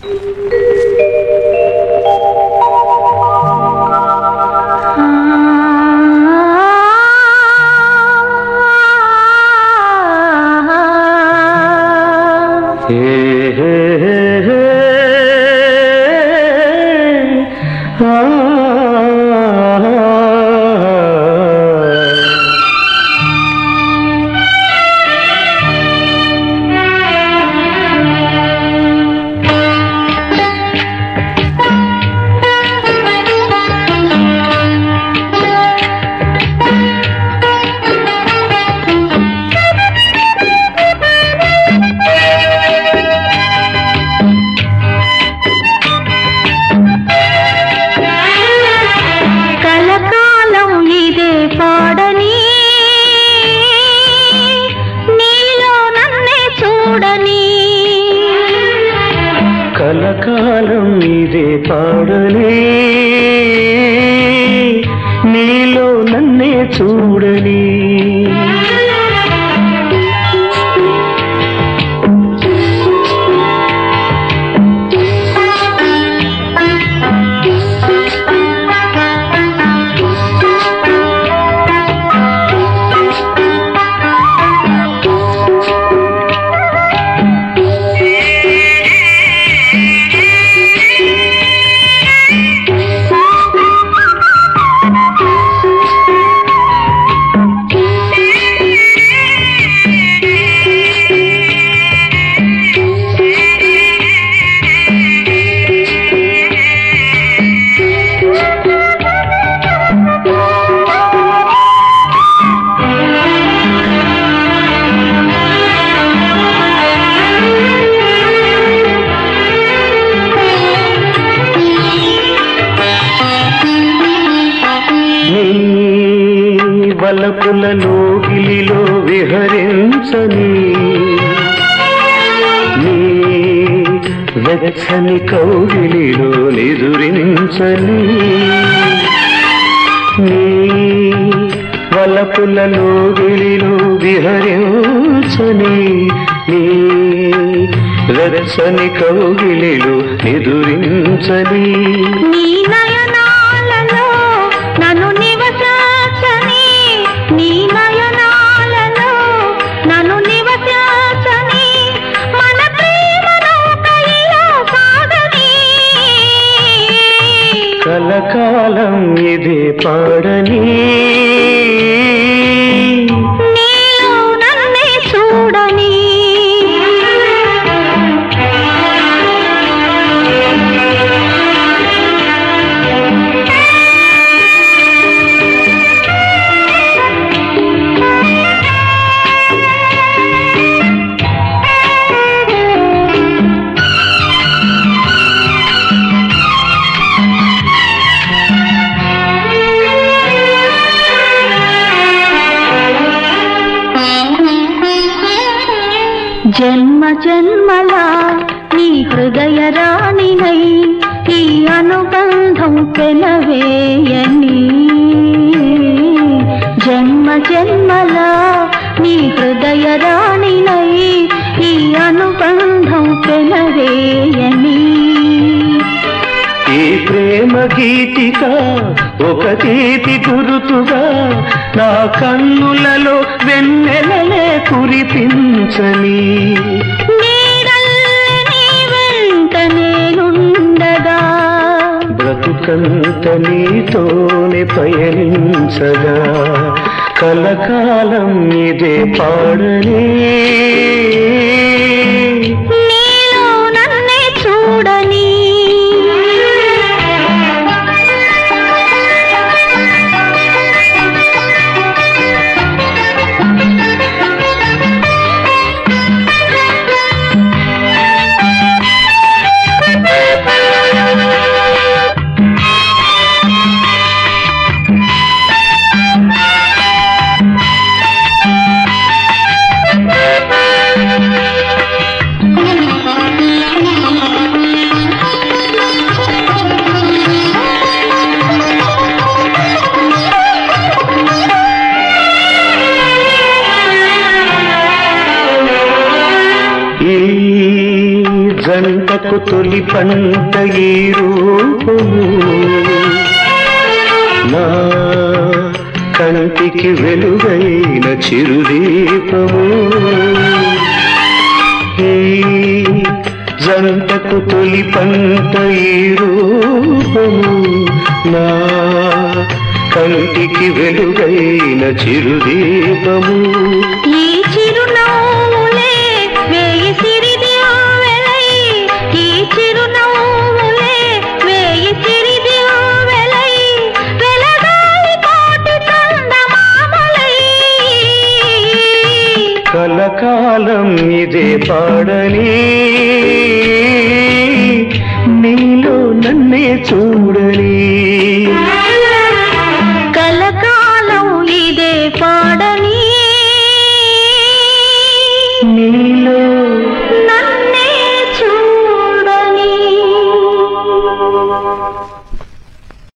కలకాలం ఇదే పాడని నీలో నన్నే చూడని కలకాలం ఇదే పాడలే నీలో నన్నే చూడని నీ వలపులలో గిలిలో విహరించని నీ వెచ్చని కౌగిలిలో నిదురించని నీ వలపులలో గిలిలో విహరించని నీ వెచ్చని కౌగిలిలో నిదురించని నీ నయనాలలో నన్ను నివసించని నీ నయనాలలో నన్ను నివసించని మన ప్రేమను కైలో సాగని కలకాలం ఇది పాడని నీలో నన్నే చూడని జన్మ జన్మల నీ హృదయ రాణినై ఈ అనుబంధం పెనవేయని జన్మ జన్మల నీ హృదయ రాణినై ఈ అనుబంధం పెనవేయని ఈ ప్రేమ గీతిక ఒక తీపి గురుతుగా నా కన్నులలో వెన్నెలలే కురిపించని నీడల్లే నీ వెంట నేనుండగా బ్రతుకంత నీతోనే పయనించగా కలకాలం ఇదే పాడని నీలో నన్నే చూడని తొలి పంట ఈ రూపము నా కంటికి వెలుగైన చిరుదీపము ఈ జంటకు తొలి పంట ఈ రూపము నా కంటికి వెలుగైన చిరుదీపము ఈ చిరునవ్వులే వేయి సిరిదివ్వెలై ఈ చిరునవ్వులే వేయి సిరిదివ్వెలై వెలగాలి కోటి చందమామలై కలకాలం ఇదే పాడని నీలో నన్నే చూడని కలకాలం ఇదే పాడని నీలో నన్నే చూడని